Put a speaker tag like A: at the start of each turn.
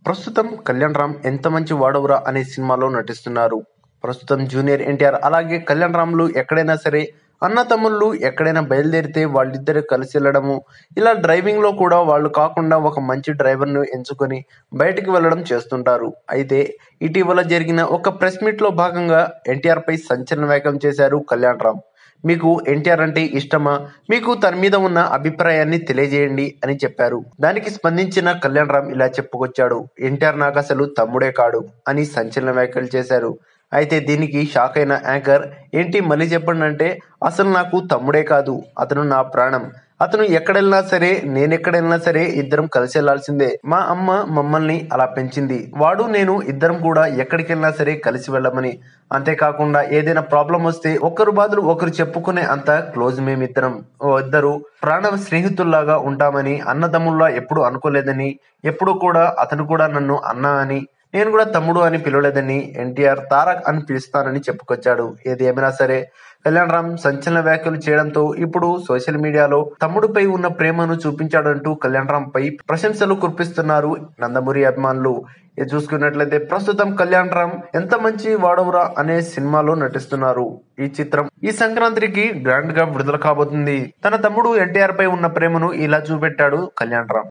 A: ప్రస్తుతం కళ్యాణ్ రామ్ ఎంత మంచి వాడవురా అనే సినిమాలో నటిస్తున్నారు ప్రస్తుతం జూనియర్ ఎన్టీఆర్ అలాగే కళ్యాణ్ రామ్లు ఎక్కడైనా సరే అన్న తమ్ముళ్ళు ఎక్కడైనా బయలుదేరితే వాళ్ళిద్దరు కలిసి వెళ్ళడము ఇలా డ్రైవింగ్ లో కూడా వాళ్ళు కాకుండా ఒక మంచి డ్రైవర్ ను ఎంచుకొని బయటికి వెళ్ళడం చేస్తుంటారు అయితే ఇటీవల జరిగిన ఒక ప్రెస్ మీట్ లో భాగంగా ఎన్టీఆర్ పై సంచలన వ్యాఖ్యం చేశారు కళ్యాణ్ రామ్ మీకు ఎన్టీఆర్ అంటే ఇష్టమా మీకు తన మీద ఉన్న అభిప్రాయాన్ని తెలియజేయండి అని చెప్పారు దానికి స్పందించిన కళ్యాణ్ రామ్ ఇలా చెప్పుకొచ్చాడు ఎన్టీఆర్ నాకు అసలు తమ్ముడే కాడు అని సంచలన వ్యాఖ్యలు చేశారు అయితే దీనికి షాక్ అయిన యాంకర్ ఏంటి మళ్ళీ చెప్పండి అంటే అసలు నాకు తమ్ముడే కాదు అతను నా ప్రాణం అతను ఎక్కడెళ్ళినా సరే నేను ఎక్కడెళ్ళినా సరే ఇద్దరం కలిసి వెళ్లాల్సిందే మా అమ్మ మమ్మల్ని అలా పెంచింది వాడు నేను ఇద్దరం కూడా ఎక్కడికి వెళ్ళినా సరే కలిసి వెళ్ళమని అంతేకాకుండా ఏదైనా ప్రాబ్లం వస్తే ఒకరు బాధలు ఒకరు చెప్పుకునే అంత క్లోజ్ మేమిద్దరం ఓ ఇద్దరు ప్రాణ స్నేహితుల్లాగా ఉంటామని అన్నదమ్ముల్లా ఎప్పుడు అనుకోలేదని ఎప్పుడు కూడా అతను కూడా నన్ను అన్న అని నేను కూడా తమ్ముడు అని పిలవలేదని ఎన్టీఆర్ తారక్ అని పిలుస్తానని చెప్పుకొచ్చాడు ఏది ఏమైనా సరే కళ్యాణ్ రామ్ సంచలన వ్యాఖ్యలు చేయడంతో ఇప్పుడు సోషల్ మీడియాలో తమ్ముడిపై ఉన్న ప్రేమను చూపించాడంటూ కళ్యాణ్ రామ్ పై ప్రశంసలు కురిపిస్తున్నారు నందమూరి అభిమానులు ఇది చూసుకున్నట్లయితే ప్రస్తుతం కళ్యాణ్ రామ్ ఎంత మంచి వాడవురా అనే సినిమాలో నటిస్తున్నారు ఈ చిత్రం ఈ సంక్రాంతికి గ్రాండ్ గా విడుదల కాబోతుంది తన తమ్ముడు ఎన్టీఆర్ పై ఉన్న ప్రేమను ఇలా చూపెట్టాడు కళ్యాణ్ రామ్